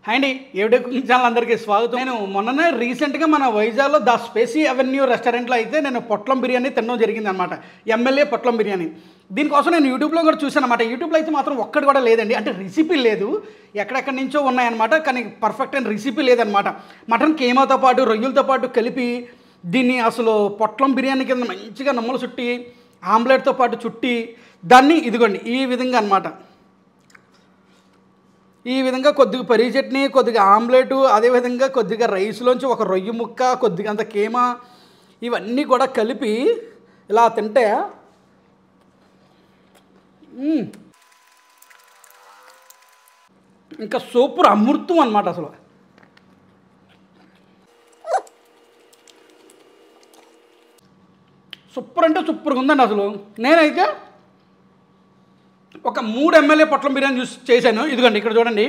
Hi అండి ఏవిడే cooking channel అందరికీ స్వాగతం నేను మొన్ననే రీసెంట్గా మన వైజాగ్లో ద స్పేసీ అవెన్యూ రెస్టారెంట్లో అయితే నేను పొట్లం బిర్యానీ తినడం జరిగింది అనమాట ఎమ్మెల్యే పొట్లం బిర్యానీ దీనికోసం నేను యూట్యూబ్లో కూడా చూశాను అనమాట యూట్యూబ్లో అయితే మాత్రం ఒక్కటి కూడా లేదండి అంటే రెసిపీ లేదు ఎక్కడెక్కడి నుంచో ఉన్నాయన్నమాట కానీ పర్ఫెక్ట్ అయిన రెసిపీ లేదనమాట మటన్ కేమాతో పాటు రొయ్యలతో పాటు కలిపి దీన్ని అసలు పొట్లం బిర్యానీ కింద మంచిగా నమ్మలు చుట్టి ఆమ్లెట్తో పాటు చుట్టి దాన్ని ఇదిగోండి ఈ విధంగా అనమాట ఈ విధంగా కొద్దిగా పరీ చట్నీ కొద్దిగా ఆమ్లెట్ అదేవిధంగా కొద్దిగా రైస్లోంచి ఒక రొయ్యి ముక్క కొద్దిగా అంత కేమా ఇవన్నీ కూడా కలిపి ఇలా తింటే మ్మ్. ఇంకా సూపర్ అమృతం అనమాట అసలు సూపర్ అంటే సూపర్గా ఉందండి అసలు నేనైతే ఒక మూడు ఎమ్మెల్యే పొట్లం బిర్యానీ చూసి చేశాను ఇదిగోండి ఇక్కడ చూడండి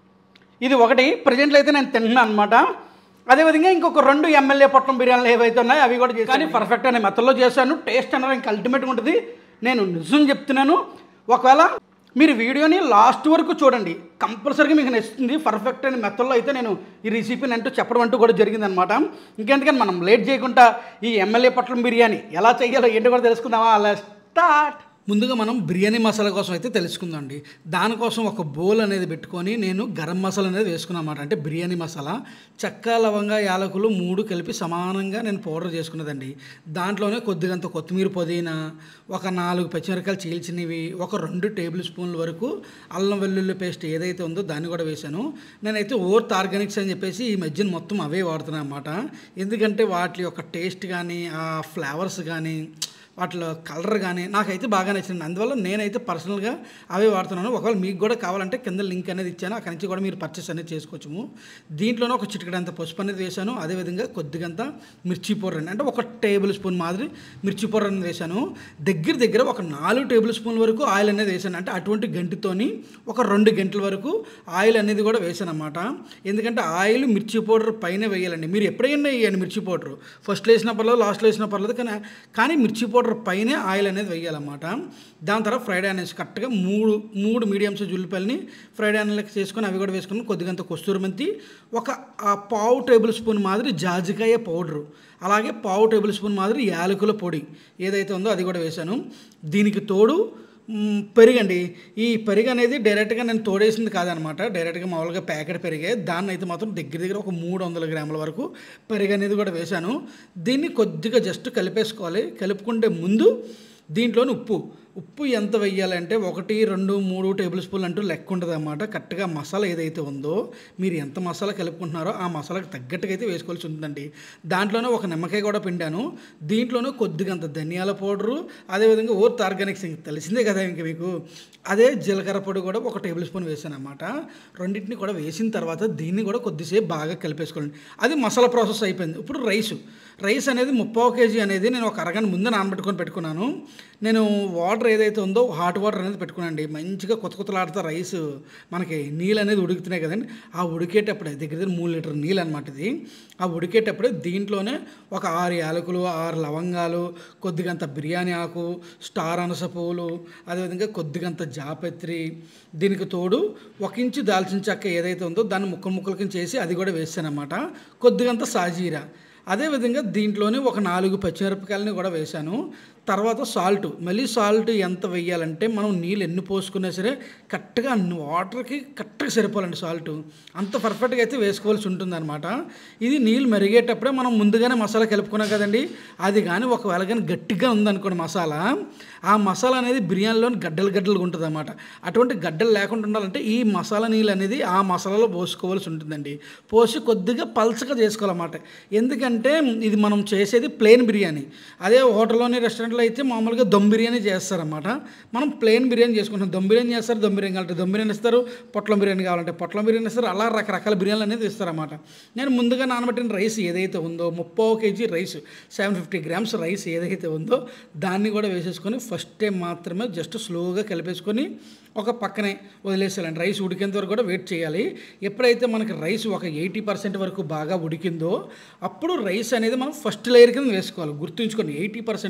ఇది ఒకటి ప్రజెంట్లో అయితే నేను తిన్నాను అనమాట అదేవిధంగా ఇంకొక రెండు ఎమ్మెల్యే పొట్లం బిర్యానీలు ఏవైతే ఉన్నాయో అవి కూడా చేశాను కానీ పర్ఫెక్ట్ అనే మెత్తల్లో చేశాను టేస్ట్ అనేది ఇంకా అల్టిమేట్గా ఉంటుంది నేను నిజం చెప్తున్నాను ఒకవేళ మీరు వీడియోని లాస్ట్ వరకు చూడండి కంపల్సరీగా మీకు నచ్చుతుంది పర్ఫెక్ట్ అయిన మెత్తల్లో అయితే నేను ఈ రెసిపీని అంటూ చెప్పడం అంటూ కూడా జరిగిందనమాట ఇంకెందుకని మనం లేట్ చేయకుండా ఈ ఎమ్మెల్యే పొట్లం బిర్యానీ ఎలా చేయాలో ఏంటో కూడా తెలుసుకుందామా అలా స్టార్ట్ ముందుగా మనం బిర్యానీ మసాలా కోసం అయితే తెలుసుకుందామండి దానికోసం ఒక బౌల్ అనేది పెట్టుకొని నేను గరం మసాలా అనేది వేసుకున్నమాట అంటే బిర్యానీ మసాలా చెక్క లవంగా యాలకులు మూడు కలిపి సమానంగా నేను పౌడర్ చేసుకున్నదండి దాంట్లోనే కొద్దిగంత కొత్తిమీర పుదీనా ఒక నాలుగు పచ్చిమిరకాయలు చీల్చినవి ఒక రెండు టేబుల్ స్పూన్ల వరకు అల్లం వెల్లుల్లి పేస్ట్ ఏదైతే ఉందో దాన్ని కూడా వేశాను నేనైతే ఓర్త్ ఆర్గానిక్స్ అని చెప్పేసి ఈ మధ్యన మొత్తం అవే వాడుతున్నాను అనమాట ఎందుకంటే వాటి యొక్క టేస్ట్ కానీ ఆ ఫ్లేవర్స్ కానీ వాటిలో కలర్ కానీ నాకైతే బాగా నచ్చింది అందువల్ల నేనైతే పర్సనల్గా అవే వాడుతున్నాను ఒకవేళ మీకు కూడా కావాలంటే కింద లింక్ అనేది ఇచ్చాను అక్కడి నుంచి కూడా మీరు పర్చేస్ అనేది చేసుకోవచ్చు దీంట్లోనే ఒక చిటికడంత పసుపు అనేది వేశాను అదేవిధంగా కొద్దిగంత మిర్చి పౌడర్ అండి అంటే ఒక టేబుల్ స్పూన్ మాదిరి మిర్చి పౌడర్ అనేది వేశాను దగ్గర దగ్గర ఒక నాలుగు టేబుల్ స్పూన్ల వరకు ఆయిల్ అనేది వేశాను అంటే అటువంటి గంటితోని ఒక రెండు గంటల వరకు ఆయిల్ అనేది కూడా వేశాను అనమాట ఎందుకంటే ఆయిల్ మిర్చి పౌడర్ పైన వేయాలండి మీరు ఎప్పుడైనా వేయండి మిర్చి పౌడర్ ఫస్ట్లో వేసిన పర్లేదు లాస్ట్లో వేసిన పర్లేదు కానీ కానీ మిర్చి పౌడర్ పైనే ఆయిల్ అనేది వేయాలన్నమాట దాని తర్వాత ఫ్రైడ్ ఆనియన్స్ కరెక్ట్గా మూడు మూడు మీడియం సైజ్ ఉల్లిపాయలని ఫ్రైడ్ ఆనియన్లకి చేసుకొని అవి కూడా వేసుకుని కొద్దిగంత కొస్తూరు మెంతి ఒక ఆ పావు టేబుల్ స్పూన్ మాదిరి జాజికాయ పౌడరు అలాగే పావు టేబుల్ స్పూన్ మాదిరి యాలకుల పొడి ఏదైతే ఉందో అది కూడా వేశాను దీనికి తోడు మ్, పెరుగండి ఈ పెరుగు అనేది డైరెక్ట్గా నేను తోడేసింది కాదనమాట డైరెక్ట్గా మామూలుగా ప్యాకెట్ పెరిగే దాన్ని అయితే మాత్రం దగ్గర దగ్గర ఒక మూడు వందల గ్రాముల వరకు పెరుగు అనేది కూడా వేశాను దీన్ని కొద్దిగా జస్ట్ కలిపేసుకోవాలి కలుపుకుంటే ముందు దీంట్లోని ఉప్పు ఉప్పు ఎంత వెయ్యాలంటే ఒకటి రెండు మూడు టేబుల్ స్పూన్లు అంటూ లెక్క ఉంటుంది అన్నమాట కరెక్ట్గా మసాలా ఏదైతే ఉందో మీరు ఎంత మసాలా కలుపుకుంటున్నారో ఆ మసాలాకి తగ్గట్టుగా అయితే వేసుకోవాల్సి ఉంటుందండి దాంట్లోనే ఒక నిమ్మకాయ కూడా పిండాను దీంట్లోనే కొద్దిగంత ధనియాల పౌడరు అదేవిధంగా ఓర్త్ ఆర్గానిక్స్ ఇంక తెలిసిందే కదా ఇంక మీకు అదే జీలకర్ర పొడి కూడా ఒక టేబుల్ స్పూన్ వేసాను అనమాట రెండింటిని కూడా వేసిన తర్వాత దీన్ని కూడా కొద్దిసేపు బాగా కలిపేసుకోండి అది మసాలా ప్రాసెస్ అయిపోయింది ఇప్పుడు రైసు రైస్ అనేది ముప్పావు కేజీ అనేది నేను ఒక అరగంట ముందు నానబెట్టుకొని పెట్టుకున్నాను నేను వాటర్ ఏదైతే ఉందో హాట్ వాటర్ అనేది పెట్టుకున్నానండి మంచిగా కొత్త కొత్తలాడుతా రైస్ మనకి నీళ్ళు అనేది ఉడుకుతున్నాయి కదండి ఆ ఉడికేటప్పుడే దగ్గర దగ్గర మూడు లీటర్ నీళ్ళు అనమాట ఇది ఆ ఉడికేటప్పుడే దీంట్లోనే ఒక ఆరు యాలకులు ఆరు లవంగాలు కొద్దిగంత బిర్యానీ ఆకు స్టార్ అనస పువ్వులు అదేవిధంగా కొద్దిగంత జాపత్రి దీనికి తోడు ఒక ఇంచు దాల్చిన చెక్క ఏదైతే ఉందో దాన్ని ముక్కలు ముక్కల కింద చేసి అది కూడా వేసానమాట కొద్దిగంత సాజీరా అదేవిధంగా దీంట్లోనే ఒక నాలుగు పచ్చిమిరపకాయలని కూడా వేశాను తర్వాత సాల్ట్ మళ్ళీ సాల్ట్ ఎంత వేయాలంటే మనం నీళ్ళు ఎన్ని పోసుకున్నా సరే కరెక్ట్గా వాటర్కి కరెక్ట్గా సరిపోవాలండి సాల్ట్ అంత పర్ఫెక్ట్గా అయితే వేసుకోవాల్సి ఉంటుందన్నమాట ఇది నీళ్ళు మరిగేటప్పుడే మనం ముందుగానే మసాలా కలుపుకున్నాం కదండి అది కానీ ఒకవేళ కానీ గట్టిగా ఉందనుకోండి మసాలా ఆ మసాలా అనేది బిర్యానీలో గడ్డలు గడ్డలుగా ఉంటుంది అన్నమాట అటువంటి గడ్డలు లేకుండా ఉండాలంటే ఈ మసాలా నీళ్ళు అనేది ఆ మసాలాలో పోసుకోవాల్సి ఉంటుందండి పోసి కొద్దిగా పల్చగా చేసుకోవాలన్నమాట ఎందుకంటే ఇది మనం చేసేది ప్లెయిన్ బిర్యానీ అదే హోటల్లోని రెస్టారెంట్లో అయితే మామూలుగా దమ్ బిర్యానీ చేస్తారన్నమాట మనం ప్లెయిన్ బిర్యానీ చేసుకుంటాం దమ్ బిర్యానీ చేస్తారు దమ్ బిర్యానీ కావాలంటే దమ్ బిర్యానీ ఇస్తారు పొట్లం బిర్యానీ కావాలంటే పొట్లం బిర్యానీ ఇస్తారు అలా రకరకాల బిర్యానీలు అనేది ఇస్తారన్నమాట నేను ముందుగా నానబెట్టిన రైస్ ఏదైతే ఉందో ముప్పై KG rice seven fifty grams rice ఏదైతే ఉందో దాన్ని కూడా వేసేసుకొని ఫస్ట్ టైం మాత్రమే జస్ట్ స్లోగా కలిపేసుకొని ఒక పక్కనే వదిలేసేయాలండి రైస్ ఉడికేంత వరకు కూడా వెయిట్ చేయాలి ఎప్పుడైతే మనకి రైస్ ఒక ఎయిటీ పర్సెంట్ వరకు బాగా ఉడికిందో అప్పుడు రైస్ అనేది మనం ఫస్ట్ లేయర్ కింద వేసుకోవాలి గుర్తుంచుకొని ఎయిటీ పర్సెంట్ మాత్రమే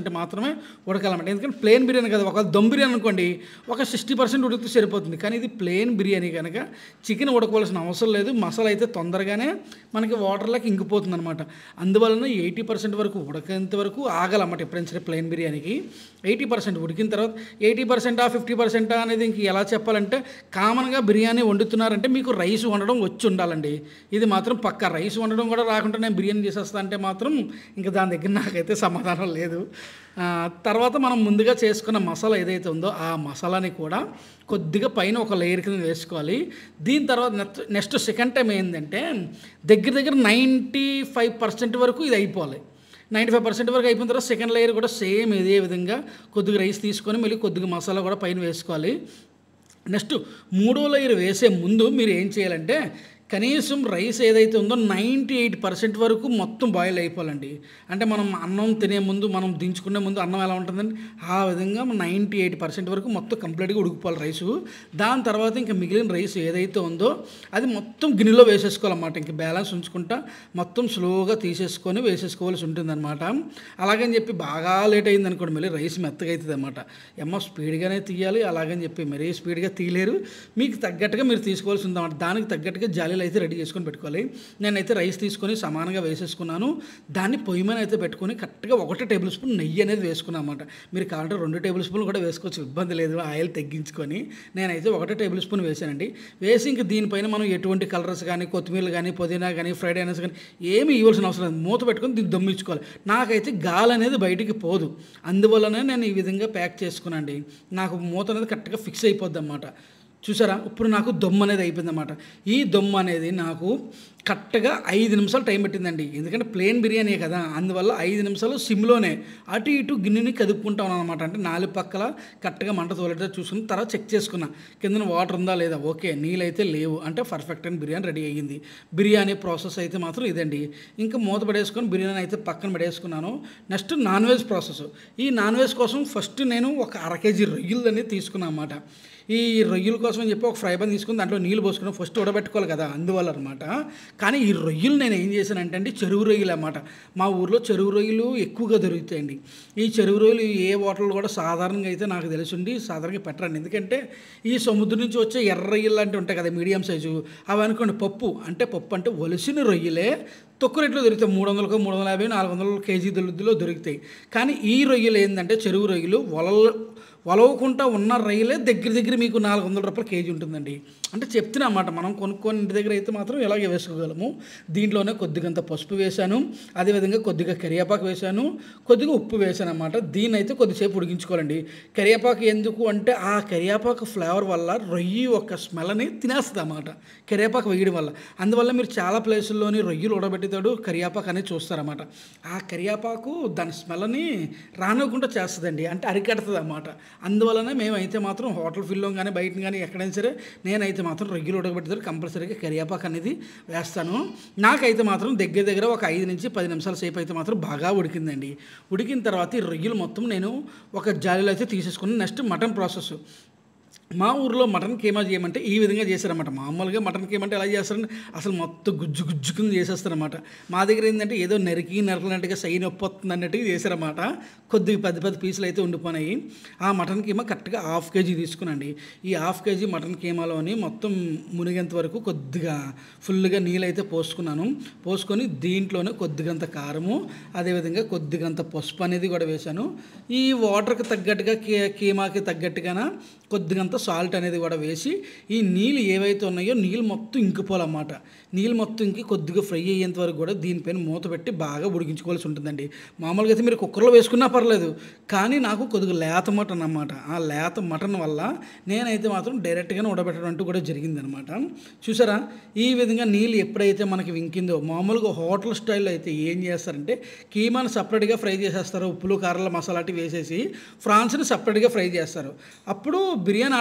ఉడకాలన్నమాట ఎందుకంటే ప్లేన్ బిర్యానీ కదా ఒక దమ్ బిర్యానీ అనుకోండి ఒక సిక్స్టీ పర్సెంట్ ఉడికితే సరిపోతుంది కానీ ఇది ప్లేన్ బిర్యానీ కనుక చికెన్ ఉడకవలసిన అవసరం లేదు మసాలా అయితే తొందరగానే మనకి వాటర్లోకి ఇంకిపోతుంది అనమాట అందువలన ఎయిటీ పర్సెంట్ వరకు ఉడకేంత వరకు ఆగాలన్నమాట ఎప్పుడైనా సరే ప్లేన్ బిర్యానీకి ఎయిటీ పర్సెంట్ ఉడికిన తర్వాత ఎయిటీ పర్సెంటా ఫిఫ్టీ పర్సెంటా అనేది ఇంక ఎలా చెప్పాలంటే కామన్గా బిర్యానీ వండుతున్నారంటే మీకు రైస్ వండడం వచ్చి ఉండాలండి ఇది మాత్రం పక్క రైస్ వండడం కూడా రాకుండా నేను బిర్యానీ చేసేస్తా అంటే మాత్రం ఇంకా దాని దగ్గర నాకైతే సమాధానం లేదు ఆ, తర్వాత మనం ముందుగా చేసుకున్న మసాలా ఏదైతే ఉందో ఆ మసాలాని కూడా కొద్దిగా పైన ఒక లేయర్ కింద వేసుకోవాలి దీని తర్వాత నెక్స్ట్ నెక్స్ట్ సెకండ్ టైం ఏంటంటే దగ్గర దగ్గర నైంటీ ఫైవ్ పర్సెంట్ వరకు ఇది అయిపోవాలి నైంటీ ఫైవ్ పర్సెంట్ వరకు అయిపోయిన తర్వాత సెకండ్ లేయర్ కూడా సేమ్ ఇదే విధంగా కొద్దిగా రైస్ తీసుకొని మళ్ళీ కొద్దిగా మసాలా కూడా పైన వేసుకోవాలి నెక్స్ట్ మూడో లేయర్ వేసే ముందు మీరు ఏం చేయాలంటే కనీసం రైస్ ఏదైతే ఉందో నైంటీ ఎయిట్ పర్సెంట్ వరకు మొత్తం బాయిల్ అయిపోవాలండి అంటే మనం అన్నం తినే ముందు మనం దించుకునే ముందు అన్నం ఎలా ఉంటుందండి ఆ విధంగా నైంటీ ఎయిట్ పర్సెంట్ వరకు మొత్తం కంప్లీట్గా ఉడికిపోవాలి రైసు దాని తర్వాత ఇంకా మిగిలిన రైస్ ఏదైతే ఉందో అది మొత్తం గిన్నెలో వేసేసుకోవాలన్నమాట ఇంకా బ్యాలెన్స్ ఉంచుకుంటా మొత్తం స్లోగా తీసేసుకొని వేసేసుకోవాల్సి ఉంటుందన్నమాట అలాగని చెప్పి బాగా లేట్ అయింది అనుకోండి మళ్ళీ రైస్ మెత్తగా అవుతుంది అనమాట ఎమ్మ స్పీడ్గానే తీయాలి అలాగని చెప్పి మరీ స్పీడ్గా తీయలేరు మీకు తగ్గట్టుగా మీరు తీసుకోవాల్సి ఉందన్నమాట దానికి తగ్గట్టుగా జాలీలు అయితే రెడీ చేసుకొని పెట్టుకోవాలి నేనైతే రైస్ తీసుకొని సమానంగా వేసేసుకున్నాను దాన్ని పొయ్యి మీద అయితే పెట్టుకొని కరెక్ట్గా ఒకటే టేబుల్ స్పూన్ నెయ్యి అనేది వేసుకున్నాను అనమాట మీరు కావాలంటే రెండు టేబుల్ స్పూన్లు కూడా వేసుకోవచ్చు ఇబ్బంది లేదు ఆయిల్ తగ్గించుకొని నేనైతే ఒకటే టేబుల్ స్పూన్ వేసానండి వేసి ఇంక దీనిపైన మనం ఎటువంటి కలర్స్ కానీ కొత్తిమీర కానీ పుదీనా కానీ ఫ్రైడ్ ఆనియన్స్ కానీ ఏమీ ఇవ్వాల్సిన అవసరం లేదు మూత పెట్టుకొని దీన్ని దమ్మించుకోవాలి నాకైతే గాలి అనేది బయటికి పోదు అందువల్లనే నేను ఈ విధంగా ప్యాక్ చేసుకున్నాండి నాకు మూత అనేది కరెక్ట్గా ఫిక్స్ అయిపోద్ది అన్నమాట చూసారా ఇప్పుడు నాకు దొమ్ము అనేది అయిపోయిందన్నమాట ఈ దొమ్ము అనేది నాకు కరెక్ట్గా ఐదు నిమిషాలు టైం పెట్టిందండి ఎందుకంటే ప్లేన్ బిర్యానీ కదా అందువల్ల ఐదు నిమిషాలు సిమ్లోనే అటు ఇటు గిన్నెని కదుపుకుంటా ఉన్నాను అనమాట అంటే నాలుగు పక్కల కరెక్ట్గా మంట తోలేటో చూసుకుని తర్వాత చెక్ చేసుకున్నా కింద వాటర్ ఉందా లేదా ఓకే నీళ్ళు అయితే లేవు అంటే పర్ఫెక్ట్ అని బిర్యానీ రెడీ అయ్యింది బిర్యానీ ప్రాసెస్ అయితే మాత్రం ఇదండి ఇంకా మూత పడేసుకొని బిర్యానీ అయితే పక్కన పడేసుకున్నాను నెక్స్ట్ నాన్ వెజ్ ప్రాసెస్ ఈ నాన్ వెజ్ కోసం ఫస్ట్ నేను ఒక అర కేజీ రొయ్యలు అనేది తీసుకున్నాను అన్నమాట ఈ రొయ్యల కోసం అని చెప్పి ఒక ఫ్రై పాన్ తీసుకుని దాంట్లో నీళ్ళు పోసుకుని ఫస్ట్ ఉడబెట్టుకోవాలి కదా అందువల్ల అనమాట కానీ ఈ రొయ్యలు నేను ఏం చేశానంటే అండి చెరువు రొయ్యలు అన్నమాట మా ఊర్లో చెరువు రొయ్యలు ఎక్కువగా దొరుకుతాయండి ఈ చెరువు రొయ్యలు ఏ హోటల్లో కూడా సాధారణంగా అయితే నాకు తెలిసిండి సాధారణంగా పెట్టరండి ఎందుకంటే ఈ సముద్రం నుంచి వచ్చే ఎర్ర రొయ్యలు లాంటివి ఉంటాయి కదా మీడియం సైజు అవి అనుకోండి పప్పు అంటే పప్పు అంటే ఒలిసిన రొయ్యలే తక్కువ రేట్లో దొరుకుతాయి మూడు వందలకు మూడు వందల యాభై నాలుగు వందల కేజీ దొరుకుతులో దొరుకుతాయి కానీ ఈ రొయ్యలు ఏంటంటే చెరువు రొయ్యలు వలలు వలవకుండా ఉన్న రొయ్యలే దగ్గర దగ్గర మీకు నాలుగు వందల రూపాయలు కేజీ ఉంటుందండి అంటే చెప్తున్నా అన్నమాట మనం కొనుక్కొని ఇంటి దగ్గర అయితే మాత్రం ఇలాగే వేసుకోగలము దీంట్లోనే కొద్దిగంత పసుపు వేశాను అదేవిధంగా కొద్దిగా కరివేపాకు వేశాను కొద్దిగా ఉప్పు వేశాను అనమాట దీన్ని అయితే కొద్దిసేపు ఉడికించుకోవాలండి కరివేపాకు ఎందుకు అంటే ఆ కరివేపాకు ఫ్లేవర్ వల్ల రొయ్యి యొక్క స్మెల్ని తినేస్తుంది అన్నమాట కరివేపాకు వేయడం వల్ల అందువల్ల మీరు చాలా ప్లేసుల్లోని రొయ్యలు ఉడబెట్టేతాడు కరివేపాకు అనేది చూస్తారన్నమాట ఆ కరివేపాకు దాని స్మెల్ని రానివ్వకుండా చేస్తుందండి అంటే అరికడుతుంది అన్నమాట అందువలన మేమైతే మాత్రం హోటల్ ఫీల్డ్లో కానీ బయట కానీ ఎక్కడైనా సరే నేనైతే మాత్రం రొయ్యలు ఉడకబెడతారు కంపల్సరీగా కరివేపాకు అనేది వేస్తాను నాకైతే మాత్రం దగ్గర దగ్గర ఒక ఐదు నుంచి పది నిమిషాల సేపు అయితే మాత్రం బాగా ఉడికిందండి ఉడికిన తర్వాత ఈ రొయ్యలు మొత్తం నేను ఒక జాలీలో అయితే తీసేసుకుని నెక్స్ట్ మటన్ ప్రాసెస్ మా ఊర్లో మటన్ కీమా చేయమంటే ఈ విధంగా చేశారన్నమాట మామూలుగా మటన్ కీమా అంటే ఎలా చేస్తారంటే అసలు మొత్తం గుజ్జు గుజ్జు కింద చేసేస్తారన్నమాట మా దగ్గర ఏంటంటే ఏదో నరికి నరకనట్టుగా సై నొప్పి వస్తుంది అన్నట్టుగా చేశారన్నమాట కొద్దిగా పెద్ద పెద్ద పీసులు అయితే ఉండిపోయినాయి ఆ మటన్ కీమా కరెక్ట్గా హాఫ్ కేజీ తీసుకునండి ఈ హాఫ్ కేజీ మటన్ కీమాలోని మొత్తం మునిగేంత వరకు కొద్దిగా ఫుల్గా నీళ్ళు అయితే పోసుకున్నాను పోసుకొని దీంట్లోనే కొద్దిగంత కారము అదేవిధంగా కొద్దిగంత పసుపు అనేది కూడా వేశాను ఈ వాటర్కి తగ్గట్టుగా కీ కీమాకి తగ్గట్టుగా కొద్దిగంత సాల్ట్ అనేది కూడా వేసి ఈ నీళ్ళు ఏవైతే ఉన్నాయో నీళ్ళు మొత్తం ఇంకిపోవాలన్నమాట నీళ్ళు మొత్తం ఇంకి కొద్దిగా ఫ్రై అయ్యేంత వరకు కూడా దీనిపైన మూత పెట్టి బాగా ఉడికించుకోవాల్సి ఉంటుందండి మామూలుగా అయితే మీరు కుక్కర్లో వేసుకున్నా పర్లేదు కానీ నాకు కొద్దిగా లేత మటన్ అన్నమాట ఆ లేత మటన్ వల్ల నేనైతే మాత్రం డైరెక్ట్గానే ఉడబెట్టడం అంటూ కూడా జరిగిందనమాట చూసారా ఈ విధంగా నీళ్ళు ఎప్పుడైతే మనకి వింకిందో మామూలుగా హోటల్ స్టైల్లో అయితే ఏం చేస్తారంటే కీమాని సపరేట్గా ఫ్రై చేసేస్తారు ఉప్పులు కారాల మసాలా వేసేసి ఫ్రాన్స్ని సపరేట్గా ఫ్రై చేస్తారు అప్పుడు బిర్యానీ ఆర్డర్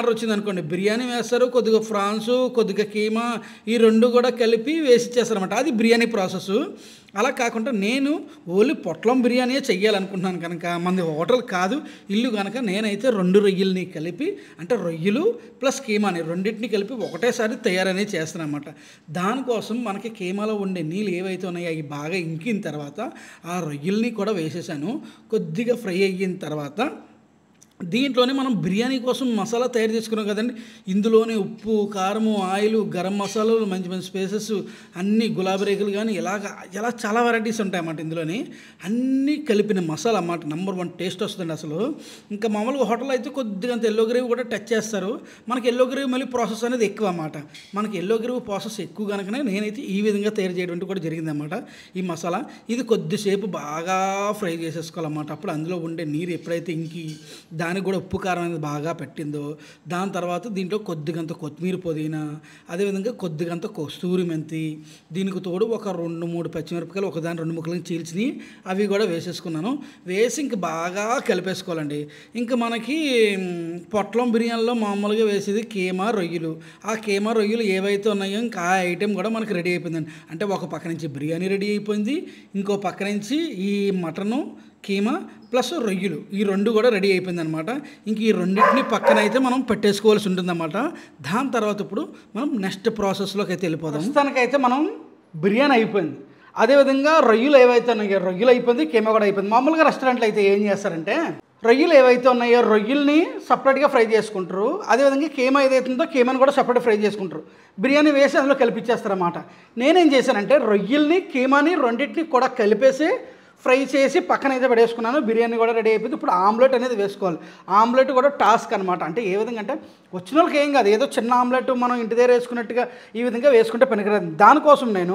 ఆర్డర్ వచ్చింది అనుకోండి బిర్యానీ వేస్తారు కొద్దిగా ఫ్రాన్స్ కొద్దిగా కీమా ఈ రెండు కూడా కలిపి వేసి ఇచ్చేస్తారనమాట అది బిర్యానీ ప్రాసెస్ అలా కాకుండా నేను ఓన్లీ పొట్లం బిర్యానీయే చెయ్యాలనుకుంటున్నాను కనుక మంది హోటల్ కాదు ఇల్లు కనుక నేనైతే రెండు రొయ్యల్ని కలిపి అంటే రొయ్యలు ప్లస్ కీమాని రెండింటిని కలిపి ఒకటేసారి తయారనేది చేస్తాను అనమాట దానికోసం మనకి కీమాలో ఉండే నీళ్ళు ఏవైతే ఉన్నాయో అవి బాగా ఇంకిన తర్వాత ఆ రొయ్యల్ని కూడా వేసేసాను కొద్దిగా ఫ్రై అయిన తర్వాత దీంట్లోనే మనం బిర్యానీ కోసం మసాలా తయారు చేసుకున్నాం కదండి ఇందులోనే ఉప్పు కారము ఆయిల్ గరం మసాలాలు మంచి మంచి స్పేసెస్ అన్ని గులాబీ రేకులు కానీ ఇలాగ ఇలా చాలా వెరైటీస్ ఉంటాయి అన్నమాట ఇందులోని అన్నీ కలిపిన మసాలా అన్నమాట నెంబర్ వన్ టేస్ట్ వస్తుంది అసలు ఇంకా మామూలుగా హోటల్ అయితే కొద్దిగా అంత ఎల్లో గ్రేవీ కూడా టచ్ చేస్తారు మనకి ఎల్లో గ్రేవీ మళ్ళీ ప్రాసెస్ అనేది ఎక్కువ అన్నమాట మనకి ఎల్లో గ్రేవీ ప్రాసెస్ ఎక్కువ కనుకనే నేనైతే ఈ విధంగా తయారు చేయడం కూడా జరిగిందన్నమాట ఈ మసాలా ఇది కొద్దిసేపు బాగా ఫ్రై చేసేసుకోవాలన్నమాట అప్పుడు అందులో ఉండే నీరు ఎప్పుడైతే ఇంకి దానికి కూడా ఉప్పు కారం అనేది బాగా పెట్టిందో దాని తర్వాత దీంట్లో కొద్దిగంత కొత్తిమీర పుదీనా అదేవిధంగా కొద్దిగంత కస్తూరి మెంతి దీనికి తోడు ఒక రెండు మూడు పచ్చిమిరపకాయలు ఒకదాని రెండు ముక్కలు చీల్చి అవి కూడా వేసేసుకున్నాను వేసి ఇంక బాగా కలిపేసుకోవాలండి ఇంకా మనకి మ్, పొట్లం బిర్యానీలో మామూలుగా వేసేది కీమా రొయ్యలు ఆ కీమా రొయ్యలు ఏవైతే ఉన్నాయో ఇంకా ఆ ఐటెం కూడా మనకి రెడీ అయిపోయిందండి అంటే ఒక పక్క నుంచి బిర్యానీ రెడీ అయిపోయింది ఇంకో పక్క నుంచి ఈ మటను కీమా ప్లస్ రొయ్యలు ఈ రెండు కూడా రెడీ అయిపోయింది అనమాట ఇంక ఈ రెండింటిని పక్కన అయితే మనం పెట్టేసుకోవాల్సి ఉంటుందన్నమాట దాని తర్వాత ఇప్పుడు మనం నెక్స్ట్ ప్రాసెస్లోకి అయితే వెళ్ళిపోదాం ప్రస్తుతానికైతే మనం బిర్యానీ అయిపోయింది అదేవిధంగా రొయ్యలు ఏవైతే ఉన్నాయో రొయ్యలు అయిపోయింది కీమా కూడా అయిపోయింది మామూలుగా రెస్టారెంట్లో అయితే ఏం చేస్తారంటే రొయ్యలు ఏవైతే ఉన్నాయో రొయ్యల్ని సపరేట్గా ఫ్రై చేసుకుంటారు అదేవిధంగా కీమా ఏదైతే ఉందో కీమాని కూడా సపరేట్ ఫ్రై చేసుకుంటారు బిర్యానీ వేసి అందులో కలిపిచ్చేస్తారన్నమాట నేనేం చేశానంటే రొయ్యల్ని కీమాని రెండింటిని కూడా కలిపేసి ఫ్రై చేసి పక్కన అయితే పడేసుకున్నాను బిర్యానీ కూడా రెడీ అయిపోయింది ఇప్పుడు ఆమ్లెట్ అనేది వేసుకోవాలి ఆమ్లెట్ కూడా టాస్క్ అనమాట అంటే ఏ విధంగా అంటే వచ్చిన వాళ్ళకి ఏం కాదు ఏదో చిన్న ఆమ్లెట్ మనం ఇంటి దగ్గర వేసుకున్నట్టుగా ఈ విధంగా వేసుకుంటే పనికిరాదు దానికోసం నేను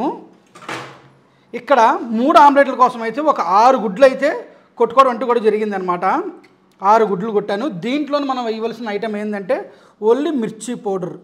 ఇక్కడ మూడు ఆమ్లెట్ల కోసం అయితే ఒక ఆరు గుడ్లు అయితే కొట్టుకోవడం అంటూ కూడా జరిగిందనమాట ఆరు గుడ్లు కొట్టాను దీంట్లో మనం వేయవలసిన ఐటెం ఏంటంటే ఓన్లీ మిర్చి పౌడర్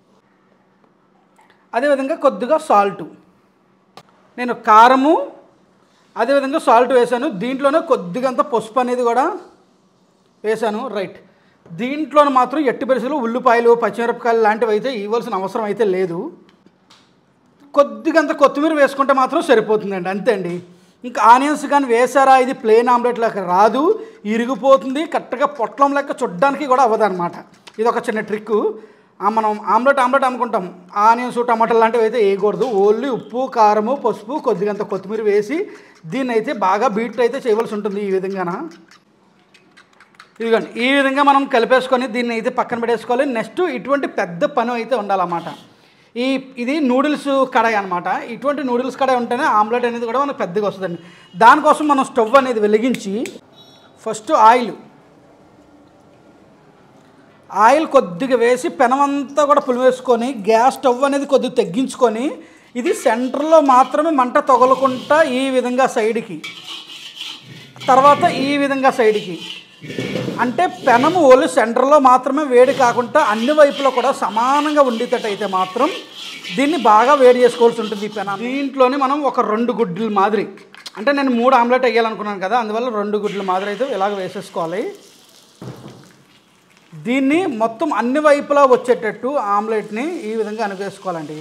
అదేవిధంగా కొద్దిగా సాల్టు నేను కారము అదేవిధంగా సాల్ట్ వేశాను దీంట్లోనే కొద్దిగంత పసుపు అనేది కూడా వేశాను రైట్ దీంట్లోనే మాత్రం ఎట్టి పరిస్థితులు ఉల్లిపాయలు పచ్చిమిరపకాయలు లాంటివి అయితే ఇవ్వాల్సిన అవసరం అయితే లేదు కొద్దిగంత కొత్తిమీర వేసుకుంటే మాత్రం సరిపోతుందండి అంతే అండి ఇంకా ఆనియన్స్ కానీ వేసారా ఇది ప్లెయిన్ ఆమ్లెట్ లెక్క రాదు ఇరిగిపోతుంది కరెక్ట్గా పొట్లం లెక్క చూడ్డానికి కూడా అవ్వదు అనమాట ఇది ఒక చిన్న ట్రిక్ మనం ఆమ్లెట్ ఆమ్లెట్ అనుకుంటాం ఆనియన్స్ టమాటాలు లాంటివి అయితే వేయకూడదు ఓన్లీ ఉప్పు కారము పసుపు కొద్దిగంత కొత్తిమీర వేసి దీన్ని అయితే బాగా బీట్ అయితే చేయవలసి ఉంటుంది ఈ విధంగాన ఇదిగోండి ఈ విధంగా మనం కలిపేసుకొని దీన్ని అయితే పక్కన పెట్టేసుకోవాలి నెక్స్ట్ ఇటువంటి పెద్ద పని అయితే ఉండాలన్నమాట ఈ ఇది నూడిల్స్ కడాయి అనమాట ఇటువంటి నూడిల్స్ కడాయి ఉంటేనే ఆమ్లెట్ అనేది కూడా మనకు పెద్దగా వస్తుందండి దానికోసం మనం స్టవ్ అనేది వెలిగించి ఫస్ట్ ఆయిల్ ఆయిల్ కొద్దిగా వేసి పెనమంతా కూడా పులివేసుకొని గ్యాస్ స్టవ్ అనేది కొద్దిగా తగ్గించుకొని ఇది సెంటర్లో మాత్రమే మంట తగులకుంటా ఈ విధంగా సైడ్కి తర్వాత ఈ విధంగా సైడ్కి అంటే పెనము ఓన్లీ సెంటర్లో మాత్రమే వేడి కాకుండా అన్ని వైపులో కూడా సమానంగా ఉండేటట్టయితే మాత్రం దీన్ని బాగా వేడి చేసుకోవాల్సి ఉంటుంది ఈ పెన దీంట్లోనే మనం ఒక రెండు గుడ్లు మాదిరి అంటే నేను మూడు ఆమ్లెట్ వేయాలనుకున్నాను కదా అందువల్ల రెండు గుడ్ల మాదిరి అయితే ఇలాగ వేసేసుకోవాలి దీన్ని మొత్తం అన్ని వైపులా వచ్చేటట్టు ఆమ్లెట్ని ఈ విధంగా అనువేసుకోవాలండి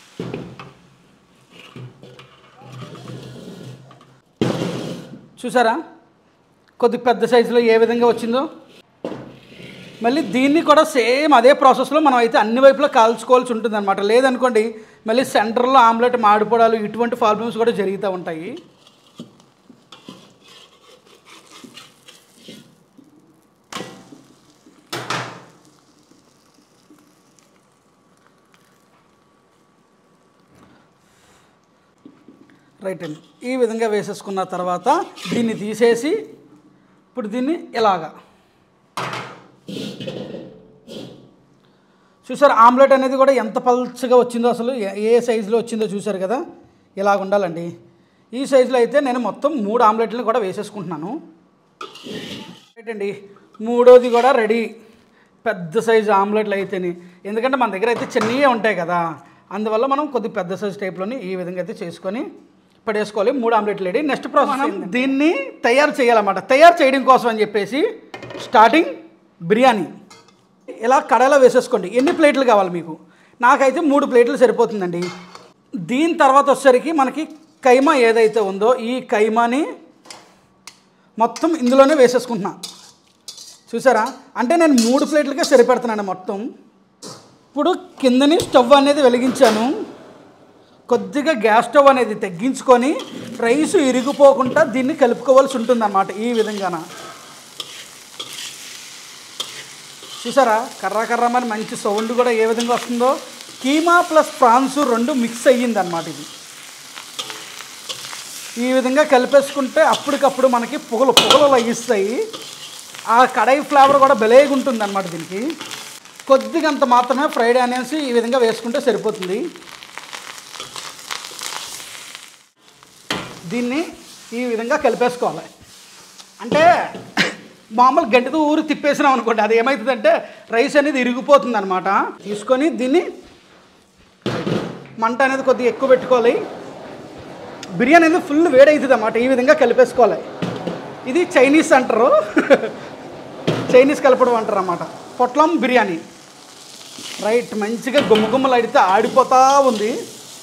చూసారా కొద్ది పెద్ద సైజులో ఏ విధంగా వచ్చిందో మళ్ళీ దీన్ని కూడా సేమ్ అదే ప్రాసెస్లో మనం అయితే అన్ని వైపులా కాల్చుకోవాల్సి ఉంటుంది అనమాట లేదనుకోండి మళ్ళీ సెంటర్లో ఆమ్లెట్ మాడిపోవడాలు ఇటువంటి ప్రాబ్లమ్స్ కూడా జరుగుతూ ఉంటాయి రైట్ అండి ఈ విధంగా వేసేసుకున్న తర్వాత దీన్ని తీసేసి ఇప్పుడు దీన్ని ఇలాగా చూసారు ఆమ్లెట్ అనేది కూడా ఎంత పల్చగా వచ్చిందో అసలు ఏ- ఏ సైజులో వచ్చిందో చూసారు కదా ఇలాగ ఉండాలండి ఈ సైజులో అయితే నేను మొత్తం మూడు ఆమ్లెట్లను కూడా వేసేసుకుంటున్నాను రైట్ అండి మూడోది కూడా రెడీ పెద్ద సైజు ఆమ్లెట్లు అయితేనే ఎందుకంటే మన దగ్గర అయితే చిన్నవే ఉంటాయి కదా అందువల్ల మనం కొద్ది పెద్ద సైజు టైప్లోని ఈ విధంగా అయితే చేసుకొని పడేసుకోవాలి మూడు ఆమ్లెట్లు రెడీ నెక్స్ట్ ప్రాసెస్ మనం దీన్ని తయారు చేయాలన్నమాట తయారు చేయడం కోసం అని చెప్పేసి స్టార్టింగ్ బిర్యానీ ఇలా కడాయిలో వేసేసుకోండి ఎన్ని ప్లేట్లు కావాలి మీకు నాకైతే మూడు ప్లేట్లు సరిపోతుందండి దీని తర్వాత వచ్చేసరికి మనకి కైమా ఏదైతే ఉందో ఈ కైమాని మొత్తం ఇందులోనే వేసేసుకుంటున్నా చూసారా అంటే నేను మూడు ప్లేట్లకే సరిపెడుతున్నాను మొత్తం ఇప్పుడు కిందని స్టవ్ అనేది వెలిగించాను కొద్దిగా గ్యాస్ స్టవ్ అనేది తగ్గించుకొని రైస్ ఇరిగిపోకుండా దీన్ని కలుపుకోవాల్సి ఉంటుందన్నమాట ఈ విధంగాన చూసారా కర్ర కర్రమని మంచి సౌండ్ కూడా ఏ విధంగా వస్తుందో కీమా ప్లస్ ప్రాన్స్ రెండు మిక్స్ అయ్యిందన్నమాట ఇది ఈ విధంగా కలిపేసుకుంటే అప్పటికప్పుడు మనకి పొగలు పొగలు లగిస్తాయి ఆ కడాయి ఫ్లేవర్ కూడా భలేగా ఉంటుంది అనమాట దీనికి కొద్దిగంత మాత్రమే ఫ్రైడ్ ఆనియన్స్ ఈ విధంగా వేసుకుంటే సరిపోతుంది దీన్ని ఈ విధంగా కలిపేసుకోవాలి అంటే మామూలు గంటతో ఊరు తిప్పేసినాం అనుకోండి అది ఏమవుతుందంటే రైస్ అనేది ఇరిగిపోతుంది అనమాట తీసుకొని దీన్ని మంట అనేది కొద్దిగా ఎక్కువ పెట్టుకోవాలి బిర్యానీ అనేది ఫుల్ వేడవుతుంది అన్నమాట ఈ విధంగా కలిపేసుకోవాలి ఇది చైనీస్ అంటారు చైనీస్ కలపడం అంటారు అన్నమాట పొట్లం బిర్యానీ రైట్ మంచిగా గుమ్మ గుమ్మలు అడితే ఆడిపోతూ ఉంది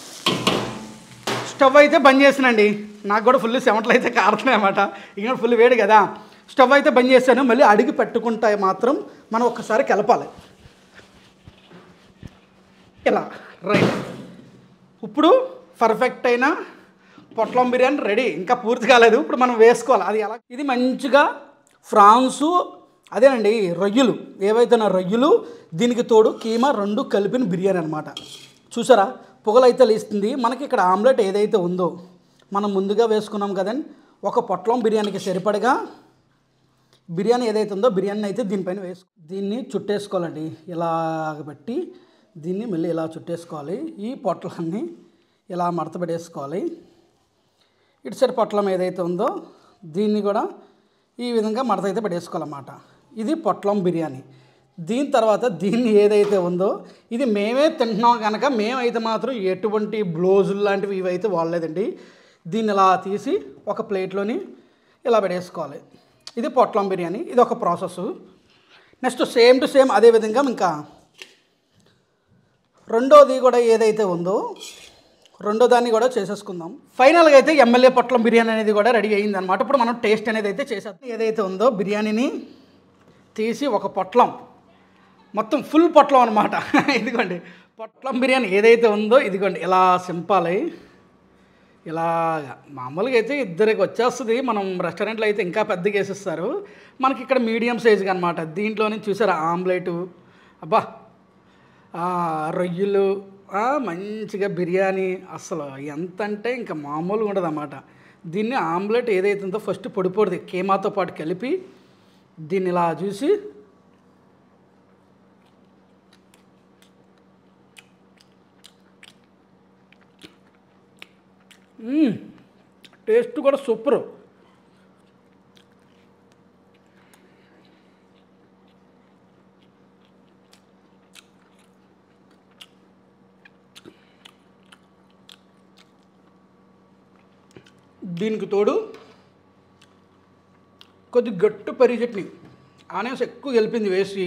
స్టవ్ అయితే బంద్ చేసినండి నాకు కూడా ఫుల్ సెవెంట్లు అయితే కారుతున్నాయి అన్నమాట ఇంకా ఫుల్ వేడి కదా స్టవ్ అయితే బంద్ చేశాను మళ్ళీ అడిగి పెట్టుకుంటే మాత్రం మనం ఒక్కసారి కలపాలి ఇలా రైట్ ఇప్పుడు పర్ఫెక్ట్ అయిన పొట్లం బిర్యానీ రెడీ ఇంకా పూర్తి కాలేదు ఇప్పుడు మనం వేసుకోవాలి అది ఎలా ఇది మంచిగా ఫ్రాన్సు అదేనండి రొయ్యలు ఏవైతే నా రొయ్యలు దీనికి తోడు కీమా రెండు కలిపిన బిర్యానీ అనమాట చూసారా పొగలైతే లేస్తుంది మనకి ఇక్కడ ఆమ్లెట్ ఏదైతే ఉందో మనం ముందుగా వేసుకున్నాం కదండి ఒక పొట్లం బిర్యానీకి సరిపడగా బిర్యానీ ఏదైతే ఉందో బిర్యానీ అయితే దీనిపైన వేసు దీన్ని చుట్టేసుకోవాలండి ఇలాగ పెట్టి దీన్ని మళ్ళీ ఇలా చుట్టేసుకోవాలి ఈ పొట్లాన్ని ఇలా మడత పెట్టేసుకోవాలి ఇటు సైడ్ పొట్లం ఏదైతే ఉందో దీన్ని కూడా ఈ విధంగా మడత అయితే పెట్టేసుకోవాలన్నమాట ఇది పొట్లం బిర్యానీ దీని తర్వాత దీన్ని ఏదైతే ఉందో ఇది మేమే తింటున్నాం కనుక మేమైతే మాత్రం ఎటువంటి బ్లౌజులు లాంటివి ఇవైతే వాడలేదండి దీన్ని ఇలా తీసి ఒక ప్లేట్లోని ఇలా పెట్టేసుకోవాలి ఇది పొట్లం బిర్యానీ ఇది ఒక process next same to same అదే విధంగా ఇంకా రెండోది కూడా ఏదైతే ఉందో రెండో దాన్ని కూడా చేసేసుకుందాం ఫైనల్గా అయితే ఎమ్మెల్యే పొట్లం బిర్యానీ అనేది కూడా రెడీ అయ్యింది అనమాట ఇప్పుడు మనం టేస్ట్ అనేది అయితే చేసేస్తాం ఏదైతే ఉందో బిర్యానీని తీసి ఒక పొట్లం మొత్తం ఫుల్ పొట్లం అనమాట ఇదిగోండి పొట్లం బిర్యానీ ఏదైతే ఉందో ఇదిగోండి ఇలా సింపాలి ఇలాగా మామూలుగా అయితే ఇద్దరికి వచ్చేస్తుంది మనం రెస్టారెంట్లో అయితే ఇంకా పెద్దగా వేసిస్తారు మనకి ఇక్కడ మీడియం సైజుగా అనమాట దీంట్లోనే చూసారా ఆమ్లెటు అబ్బా ఆ, రొయ్యలు ఆ, మంచిగా బిర్యానీ అసలు ఎంత అంటే ఇంకా మామూలుగా ఉండదు అన్నమాట దీన్ని ఆమ్లెట్ ఏదైతే ఉందో ఫస్ట్ పొడి పొడిది కేమాతో పాటు కలిపి దీన్ని ఇలా చూసి మ్మ్. టేస్ట్ కూడా సూపర్ దీనికి తోడు కొద్ది గట్టు పరి చట్నీ ఆనియన్స్ ఎక్కువ కలిపింది వేసి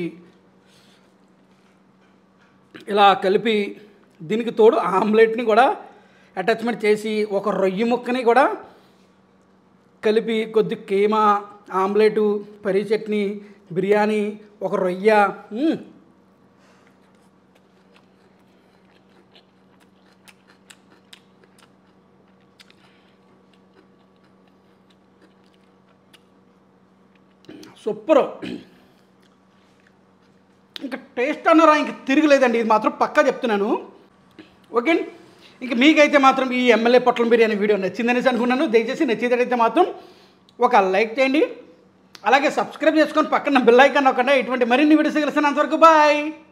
ఇలా కలిపి దీనికి తోడు ఆమ్లెట్ని కూడా అటాచ్మెంట్ చేసి ఒక రొయ్యి ముక్కని కూడా కలిపి కొద్ది కీమా ఆమ్లెటు పరి చట్నీ బిర్యానీ ఒక రొయ్య మ్మ్. సూపర్ ఇంకా టేస్ట్ అన్నారా ఇంక తిరగలేదండి ఇది మాత్రం పక్కా చెప్తున్నాను ఓకే ఇంక మీకైతే మాత్రం ఈ ఎమ్మెల్యే పొట్లం బిర్యానీ వీడియో నచ్చిందనేసి అనుకున్నాను దయచేసి నచ్చేదైతే మాత్రం ఒక లైక్ చేయండి అలాగే సబ్స్క్రైబ్ చేసుకొని పక్కన బెల్ ఐకాన్ నొక్కండి ఇటువంటి మరిన్ని వీడియోస్ కలిసినంతవరకు బాయ్